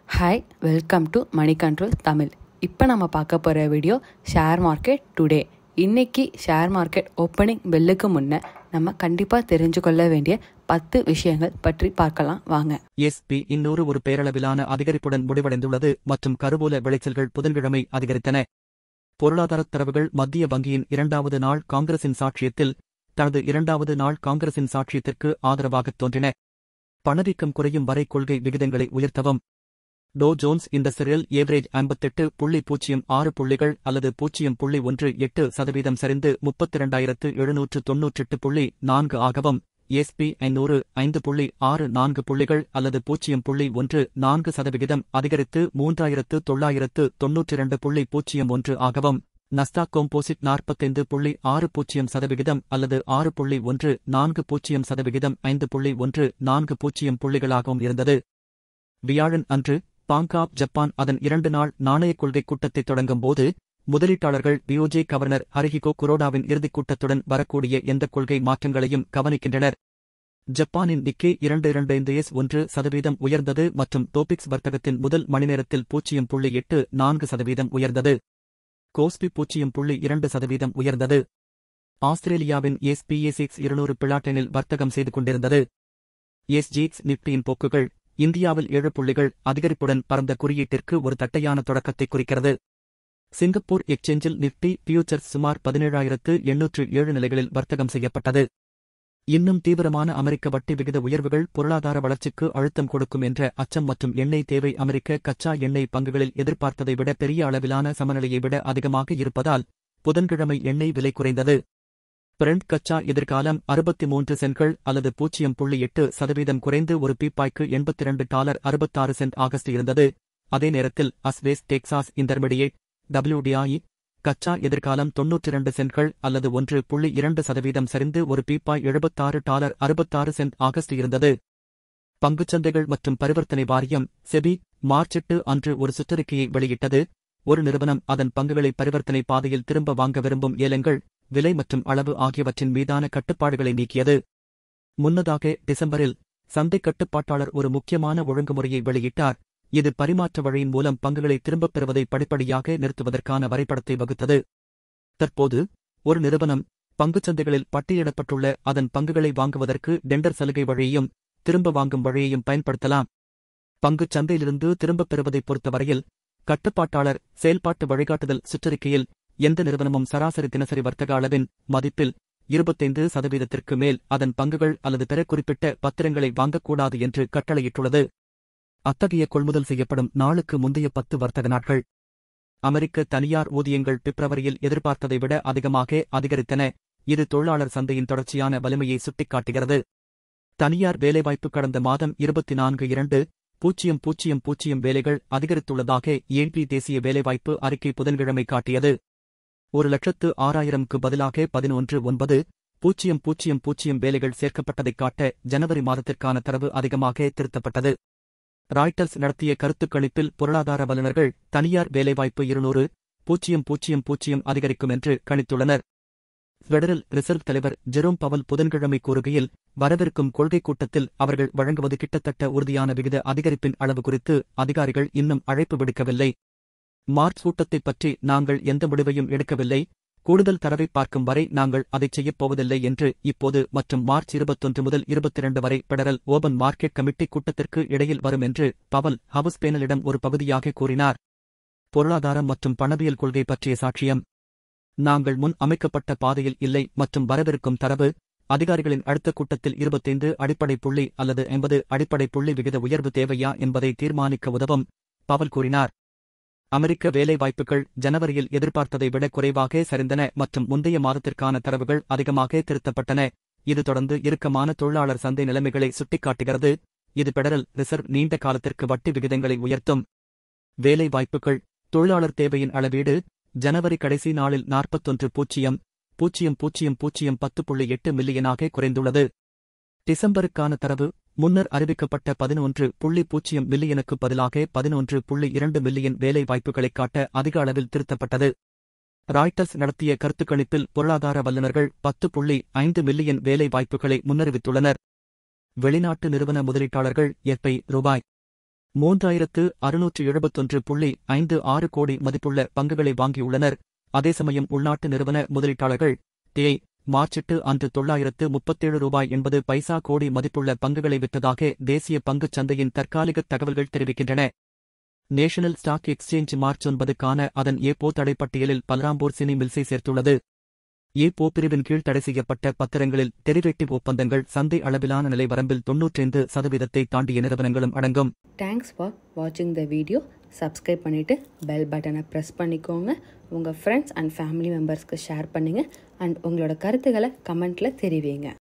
hi welcome to money control Tamil இப்போ நம்ம பார்க்க போகிற வீடியோ ஷேர் மார்க்கெட் டுடே இன்னைக்கு ஷேர் மார்க்கெட் ஓப்பனிங் பெல்லுக்கு முன்ன நம்ம கண்டிப்பாக தெரிஞ்சு கொள்ள வேண்டிய பத்து விஷயங்கள் பற்றி பார்க்கலாம் வாங்க எஸ்பி இன்னொரு ஒரு பேரளவிலான அதிகரிப்புடன் முடிவடைந்துள்ளது மற்றும் கருவூல விளைச்சல்கள் புதன்கிழமை அதிகரித்தன பொருளாதாரத் தரவுகள் மத்திய வங்கியின் இரண்டாவது நாள் காங்கிரசின் சாட்சியத்தில் தனது இரண்டாவது நாள் காங்கிரசின் சாட்சியத்திற்கு ஆதரவாகத் தோன்றின பணவீக்கம் குறையும் வரை கொள்கை விகிதங்களை உயர்த்தவும் டோ ஜோன்ஸ் இந்த சிறில் ஏவரேஜ் ஐம்பத்தெட்டு புள்ளி பூஜ்ஜியம் ஆறு புள்ளிகள் அல்லது பூஜ்ஜியம் புள்ளி ஒன்று எட்டு சதவீதம் சரிந்து முப்பத்திரண்டாயிரத்து எழுநூற்று தொன்னூற்றெட்டு புள்ளி நான்கு ஆகவும் எஸ்பி ஐநூறு ஐந்து புள்ளி ஆறு நான்கு புள்ளிகள் அல்லது பூஜ்ஜியம் புள்ளி ஒன்று நான்கு சதவிகிதம் அதிகரித்து மூன்றாயிரத்து தொள்ளாயிரத்து தொன்னூற்றிரண்டு புள்ளி பூஜ்ஜியம் ஒன்று ஆகவும் நஸ்டாக் கோம்போசிட் நாற்பத்தைந்து புள்ளி ஆறு பூஜ்ஜியம் சதவிகிதம் அல்லது ஆறு புள்ளி ஒன்று நான்கு பூஜ்ஜியம் சதவிகிதம் ஐந்து புள்ளி ஒன்று நான்கு பூஜ்ஜியம் புள்ளிகளாகவும் இருந்தது வியாழன் அன்று பாங்காப் ஜப்பான் அதன் இரண்டு நாள் நாணயக் கொள்கை கூட்டத்தை தொடங்கும் போது முதலீட்டாளர்கள் பியோஜே கவர்னர் ஹரிஹிகோ குரோடாவின் இறுதிக் கூட்டத்துடன் வரக்கூடிய எந்த கொள்கை மாற்றங்களையும் கவனிக்கின்றனர் ஜப்பானின் நிக்கே இரண்டு இரண்டு ஐந்து எஸ் ஒன்று சதவீதம் உயர்ந்தது மற்றும் டோபிக்ஸ் வர்த்தகத்தின் முதல் மணிநேரத்தில் பூஜ்ஜியம் புள்ளி எட்டு நான்கு சதவீதம் உயர்ந்தது கோஸ்பி பூஜ்ஜியம் புள்ளி இரண்டு சதவீதம் உயர்ந்தது ஆஸ்திரேலியாவின் எஸ்பிஏ சிக்ஸ் இருநூறு பிளாட்டனில் வர்த்தகம் செய்து கொண்டிருந்தது எஸ்ஜிஎக்ஸ் நிப்டியின் போக்குகள் இந்தியாவில் ஏழு புள்ளிகள் அதிகரிப்புடன் பரந்த குறியீட்டிற்கு ஒரு தட்டையான தொடக்கத்தை குறிக்கிறது சிங்கப்பூர் எக்சேஞ்சில் நிப்டி பியூச்சர்ஸ் சுமார் பதினேழாயிரத்து எண்ணூற்று ஏழு நிலைகளில் வர்த்தகம் செய்யப்பட்டது இன்னும் தீவிரமான அமெரிக்க வட்டி விகித உயர்வுகள் பொருளாதார வளர்ச்சிக்கு அழுத்தம் கொடுக்கும் என்ற அச்சம் மற்றும் எண்ணெய் தேவை அமெரிக்க கச்சா எண்ணெய் பங்குகளில் எதிர்பார்த்ததை விட பெரிய அளவிலான சமநிலையை விட அதிகமாக இருப்பதால் புதன்கிழமை எண்ணெய் விலை குறைந்தது பிரெண்ட் கச்சா எதிர்காலம் அறுபத்தி மூன்று சென்ட்கள் அல்லது பூஜ்ஜியம் புள்ளி எட்டு சதவீதம் குறைந்து ஒரு பீப்பாய்க்கு எண்பத்திரண்டு டாலர் அறுபத்தாறு சென்ட் ஆகஸ்ட் இருந்தது அதே நேரத்தில் அஸ்வேஸ் டெக்சாஸ் இன்டர்மீடியேட் டபிள்யூடிஐ கச்சா எதிர்காலம் தொன்னூற்றி இரண்டு சென்ட்கள் அல்லது ஒன்று புள்ளி இரண்டு சதவீதம் சரிந்து ஒரு பீப்பாய் எழுபத்தாறு டாலர் அறுபத்தாறு சென்ட் ஆகஸ்ட் இருந்தது பங்குச்சந்தைகள் மற்றும் பரிவர்த்தனை வாரியம் செபி மார்ச் எட்டு அன்று ஒரு சுற்றறிக்கையை வெளியிட்டது ஒரு நிறுவனம் அதன் பங்குகளை பரிவர்த்தனை பாதையில் திரும்ப வாங்க விரும்பும் ஏலங்கள் விலை மற்றும் அளவு ஆகியவற்றின் மீதான கட்டுப்பாடுகளை நீக்கியது முன்னதாக டிசம்பரில் சந்தை கட்டுப்பாட்டாளர் ஒரு முக்கியமான ஒழுங்குமுறையை வெளியிட்டார் இது பரிமாற்ற வழியின் மூலம் பங்குகளை திரும்பப் பெறுவதை படிப்படியாக நிறுத்துவதற்கான வரைபடத்தை வகுத்தது தற்போது ஒரு நிறுவனம் பங்குச்சந்தைகளில் பட்டியலிடப்பட்டுள்ள அதன் பங்குகளை வாங்குவதற்கு டெண்டர் சலுகை வழியையும் திரும்ப வாங்கும் வழியையும் பயன்படுத்தலாம் பங்குச் சந்தையிலிருந்து திரும்பப் பெறுவதைப் பொறுத்தவரையில் கட்டுப்பாட்டாளர் செயல்பாட்டு வழிகாட்டுதல் சுற்றறிக்கையில் எந்த நிறுவனமும் சராசரி தினசரி வர்த்தக அளவின் மதிப்பில் இருபத்தைந்து சதவீதத்திற்கு மேல் அதன் பங்குகள் அல்லது பிற குறிப்பிட்ட பத்திரங்களை வாங்கக்கூடாது என்று கட்டளையிட்டுள்ளது அத்தகைய கொள்முதல் செய்யப்படும் நாளுக்கு முந்தைய பத்து வர்த்தக நாட்கள் அமெரிக்க தனியார் ஊதியங்கள் பிப்ரவரியில் எதிர்பார்த்ததை விட அதிகமாக அதிகரித்தன இது தொழிலாளர் சந்தையின் தொடர்ச்சியான வலிமையை சுட்டிக்காட்டுகிறது தனியார் வேலைவாய்ப்பு கடந்த மாதம் இருபத்தி நான்கு இரண்டு பூஜ்ஜியம் பூஜ்ஜியம் பூஜ்ஜியம் வேலைகள் அதிகரித்துள்ளதாக ஏன்பி தேசிய வேலைவாய்ப்பு அறிக்கை புதன்கிழமை காட்டியது ஒரு லட்சத்து ஆறாயிரம்க்கு பதிலாக பதினொன்று ஒன்பது பூஜ்ஜியம் பூஜ்ஜியம் பூஜ்ஜியம் வேலைகள் சேர்க்கப்பட்டதைக் காட்ட ஜனவரி மாதத்திற்கான தரவு அதிகமாக திருத்தப்பட்டது ராய்டர்ஸ் நடத்திய கருத்துக் கணிப்பில் பொருளாதார வல்லுநர்கள் தனியார் வேலைவாய்ப்பு இருநூறு பூஜ்ஜியம் பூஜ்ஜியம் பூஜ்ஜியம் அதிகரிக்கும் என்று கணித்துள்ளனர் பெடரல் ரிசர்வ் தலைவர் ஜெரோம் பவல் புதன்கிழமை கூறுகையில் வரவிருக்கும் கொள்கை கூட்டத்தில் அவர்கள் வழங்குவது கிட்டத்தட்ட உறுதியான விகித அதிகரிப்பின் அளவு குறித்து அதிகாரிகள் இன்னும் அழைப்பு விடுக்கவில்லை மார்ச் கூட்டத்தைப் பற்றி நாங்கள் எந்த முடிவையும் எடுக்கவில்லை கூடுதல் தரவை பார்க்கும் வரை நாங்கள் அதைச் செய்யப் போவதில்லை என்று இப்போது மற்றும் மார்ச் இருபத்தொன்று முதல் இருபத்திரண்டு வரை பெடரல் ஓபன் மார்க்கெட் கமிட்டி கூட்டத்திற்கு இடையில் வரும் என்று பவல் ஹவுஸ் பேனலிடம் ஒரு பகுதியாக கூறினார் பொருளாதாரம் மற்றும் பணவியல் கொள்கை பற்றிய சாட்சியம் நாங்கள் முன் அமைக்கப்பட்ட பாதையில் இல்லை மற்றும் வரவிருக்கும் தரவு அதிகாரிகளின் அடுத்த கூட்டத்தில் இருபத்தைந்து அடிப்படை புள்ளி அல்லது ஐம்பது அடிப்படை புள்ளி விகித உயர்வு தேவையா என்பதை தீர்மானிக்க உதவும் பவல் கூறினார் அமெரிக்க வேலைவாய்ப்புகள் ஜனவரியில் எதிர்பார்த்ததை விட குறைவாக சரிந்தன மற்றும் முந்தைய மாதத்திற்கான தரவுகள் அதிகமாக திருத்தப்பட்டன இது தொடர்ந்து இறுக்கமான தொழிலாளர் சந்தை நிலைமைகளை சுட்டிக்காட்டுகிறது இது பெடரல் ரிசர்வ் நீண்ட காலத்திற்கு வட்டி விகிதங்களை உயர்த்தும் வேலைவாய்ப்புகள் தொழிலாளர் தேவையின் அளவீடு ஜனவரி கடைசி நாளில் நாற்பத்தொன்று பூஜ்ஜியம் பூஜ்ஜியம் பூஜ்ஜியம் பூஜ்ஜியம் பத்து புள்ளி எட்டு மில்லியனாக குறைந்துள்ளது டிசம்பருக்கான தரவு முன்னர் அறிவிக்கப்பட்ட பதினொன்று புள்ளி பூஜ்ஜியம் மில்லியனுக்கு பதிலாக பதினொன்று புள்ளி இரண்டு மில்லியன் வேலை வாய்ப்புகளைக் காட்ட அதிக அளவில் திருத்தப்பட்டது ராய்டர்ஸ் நடத்திய கருத்துக்கணிப்பில் பொருளாதார வல்லுநர்கள் பத்து புள்ளி ஐந்து மில்லியன் வேலை வாய்ப்புகளை முன்னறிவித்துள்ளனர் வெளிநாட்டு நிறுவன முதலீட்டாளர்கள் எஃப்ஐ ரூபாய் மூன்றாயிரத்து அறுநூற்று எழுபத்தொன்று புள்ளி ஐந்து ஆறு கோடி மதிப்புள்ள பங்குகளை வாங்கியுள்ளனர் அதே சமயம் உள்நாட்டு நிறுவன முதலீட்டாளர்கள் தேய் மார்ச்சிட்டு அன்று தொள்ளாயிரத்து முப்பத்தேழு ரூபாய் எண்பது பைசா கோடி மதிப்புள்ள பங்குகளை விற்றதாக தேசிய பங்குச் சந்தையின் தற்காலிக தகவல்கள் தெரிவிக்கின்றன நேஷனல் ஸ்டாக் எக்ஸ்சேஞ்ச் மார்ச் ஒன்பதுக்கான அதன் ஏப்போ தடைப்பட்டியலில் பல்ராம்பூர் சினி மில்ஸை சேர்த்துள்ளது ஏப்போ பிரிவின் கீழ் தடை செய்யப்பட்ட பத்திரங்களில் டெரிவேட்டிவ் ஒப்பந்தங்கள் சந்தை அளவிலான நிலை வரம்பில் தொன்னூற்றைந்து சதவீதத்தை தாண்டிய நிறுவனங்களும் அடங்கும் தேங்க்ஸ் ஃபார் வாட்சிங் த வீடியோ சப்ஸ்கிரைப் பண்ணிவிட்டு பெல் பட்டனை ப்ரெஸ் பண்ணிக்கோங்க உங்கள் ஃப்ரெண்ட்ஸ் அண்ட் ஃபேமிலி மெம்பர்ஸ்க்கு ஷேர் பண்ணுங்கள் அண்ட் உங்களோட கருத்துக்களை கமெண்ட்டில் தெரிவிங்க